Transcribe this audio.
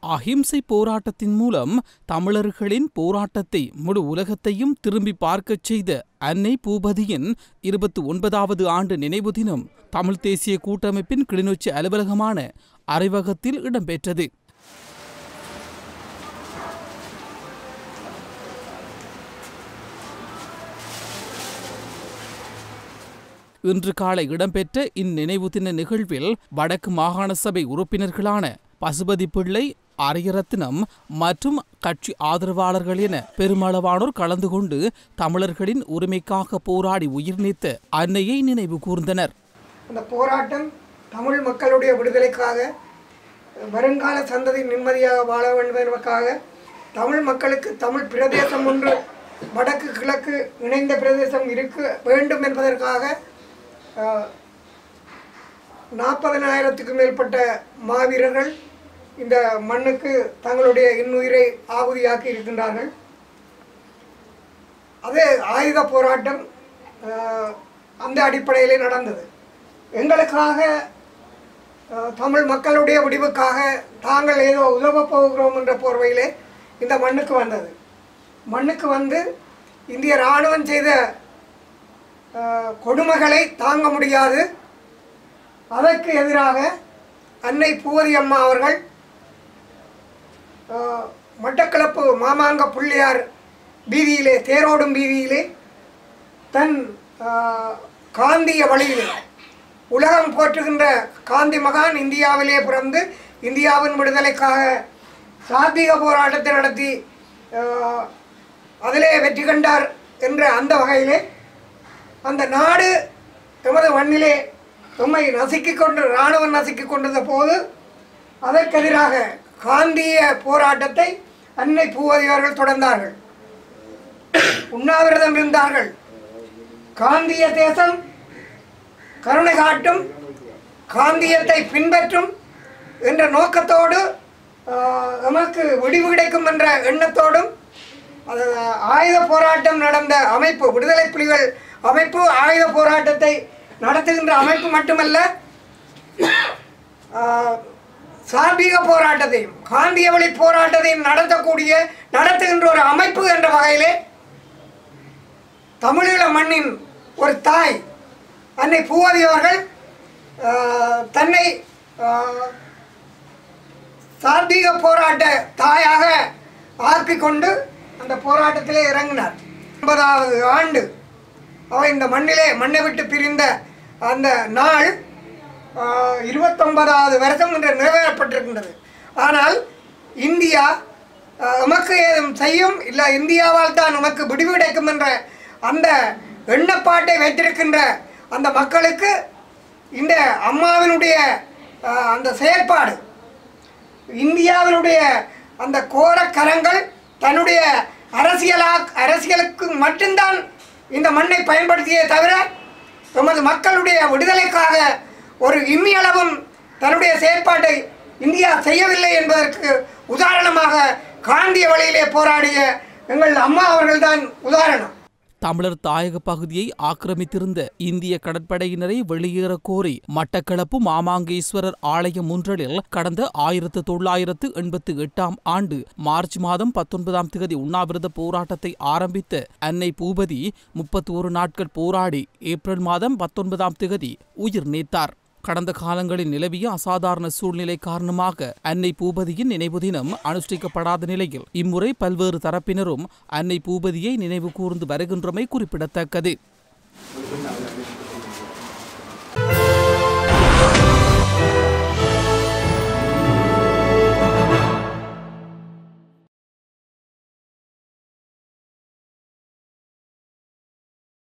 அஹிம்சை போராட்டத்தின் மூலம் தமிழர்களின் போராட்டத்தை முழு உலகத்தையும் திரும்பி பார்க்கச் செய்த அன்னை பூபதியின் இருபத்தி ஒன்பதாவது ஆண்டு நினைவு தினம் தமிழ் தேசிய கூட்டமைப்பின் கிளிநொச்சி அலுவலகமான அறிவகத்தில் இடம்பெற்றது இன்று காலை இடம்பெற்ற இந்நினைவு தின நிகழ்வில் வடக்கு மாகாண சபை உறுப்பினர்களான பசுபதி பிள்ளை அரியரத்னம் மற்றும் கட்சி ஆதரவாளர்கள் என பெருமளவானோர் கலந்து கொண்டு தமிழர்களின் உரிமைக்காக போராடி உயிர் நீத்த அன்னையை நினைவு கூர்ந்தனர் அந்த போராட்டம் தமிழ் மக்களுடைய விடுதலைக்காக வருங்கால சந்ததி நிம்மதியாக வாழ வேண்டும் என்பதற்காக தமிழ் மக்களுக்கு தமிழ் பிரதேசம் ஒன்று வடக்கு கிழக்கு இணைந்த பிரதேசம் இருக்க வேண்டும் என்பதற்காக நாற்பதனாயிரத்துக்கும் மேற்பட்ட மாவீரர்கள் இந்த மண்ணுக்கு தங்களுடைய இன்னுயிரை ஆகுதியாக்கி இருக்கின்றார்கள் அது ஆயுத போராட்டம் அஹ், அந்த அடிப்படையிலே நடந்தது எங்களுக்காக அஹ், தமிழ் மக்களுடைய விடிவுக்காக தாங்கள் ஏதோ உதவப் போகிறோம் என்ற போர்வையிலே இந்த மண்ணுக்கு வந்தது மண்ணுக்கு வந்து இந்திய இராணுவம் செய்த அஹ், கொடுமைகளை தாங்க முடியாது அதற்கு எதிராக அன்னை பூவதி அம்மா அவர்கள் அஹ், மட்டக்களப்பு மாமாங்க பிள்ளையார் வீதியிலே தேரோடும் வீதியிலே தன் அஹ், காந்திய வழியிலே உலகம் போற்றுகின்ற காந்தி மகான் இந்தியாவிலே பிறந்து இந்தியாவின் விடுதலைக்காக சாத்வீக போராட்டத்தை நடத்தி அஹ், அதிலே வெற்றி கண்டார் என்ற அந்த வகையிலே அந்த நாடு எமது மண்ணிலே எம்மை நசுக்கிக் கொண்டு இராணுவம் நசுக்கிக் கொண்டிருந்த போது அதற்கெதிராக காந்திய போராட்டத்தை அன்னை பூவதி அவர்கள் தொடர்ந்தார்கள் உண்ணாவிரதம் இருந்தார்கள் காந்திய தேசம் கருணை காட்டும் காந்தியத்தை பின்பற்றும் என்ற நோக்கத்தோடு ஆஹ், எமக்கு விடிவு கிடைக்கும் என்ற எண்ணத்தோடும் அது ஆயுத போராட்டம் நடந்த அமைப்பு விடுதலை புலிகள் அமைப்பு ஆயுத போராட்டத்தை நடத்துகின்ற அமைப்பு மட்டுமல்ல ஆஹ், சார்பீக போராட்டத்தையும் காந்திய வழி போராட்டத்தையும் நடத்தக்கூடிய நடத்துகின்ற ஒரு அமைப்பு என்ற வகையிலே தமிழீழ மண்ணின் ஒரு தாய் அன்னை பூவதி அவர்கள் ஆஹ், தன்னை ஆஹ், சார்பீக போராட்ட தாயாக ஆக்கிக் கொண்டு அந்த போராட்டத்திலே இறங்கினார் ஒன்பதாவது ஆண்டு அவர் இந்த மண்ணிலே மண்ணை விட்டு பிரிந்த அந்த நாள் ஆஹ், இருபத்தொன்பதாவது வருஷம் இன்று நிறைவேறப்பட்டிருக்கின்றது ஆனால் இந்தியா ஆஹ், எமக்கு ஏதும் செய்யும் இல்லை இந்தியாவால் தான் நமக்கு விடிவு கிடைக்கும் என்ற அந்த எண்ணப்பாட்டை வைத்திருக்கின்ற அந்த மக்களுக்கு இந்த அம்மாவினுடைய ஆஹ், அந்த செயற்பாடு இந்தியாவினுடைய அந்த கோர கரங்கள் தன்னுடைய அரசியலா அரசியலுக்கு மட்டும்தான் இந்த மண்ணை பயன்படுத்தியே தவிர எமது மக்களுடைய விடுதலைக்காக ஒரு இம்மியளவும் தன்னுடைய செயற்பாட்டை இந்தியா செய்யவில்லை என்பதற்கு உதாரணமாக காந்திய வழியிலே போராடிய எங்கள் அம்மா அவர்கள்தான் உதாரணம் தமிழர் தாயக பகுதியை ஆக்கிரமித்திருந்த இந்திய கடற்படையினரை வெளியேறக் கோரி மட்டக்களப்பு மாமாங்கேஸ்வரர் ஆலய முன்றலில் கடந்த ஆயிரத்து தொள்ளாயிரத்து எண்பத்தி எட்டாம் ஆண்டு மார்ச் மாதம் பத்தொன்பதாம் தேதி உண்ணாவிரத போராட்டத்தை ஆரம்பித்த அன்னை பூபதி முப்பத்தி ஒரு நாட்கள் போராடி ஏப்ரல் மாதம் பத்தொன்பதாம் தேதி உயிர் நீத்தார் கடந்த காலங்களில் நிலவிய அசாதாரண சூழ்நிலை காரணமாக அன்னை பூபதியின் நினைவு தினம் அனுஷ்டிக்கப்படாத நிலையில் இம்முறை பல்வேறு தரப்பினரும் அன்னை பூபதியை நினைவு கூர்ந்து வருகின்றமை குறிப்பிடத்தக்கது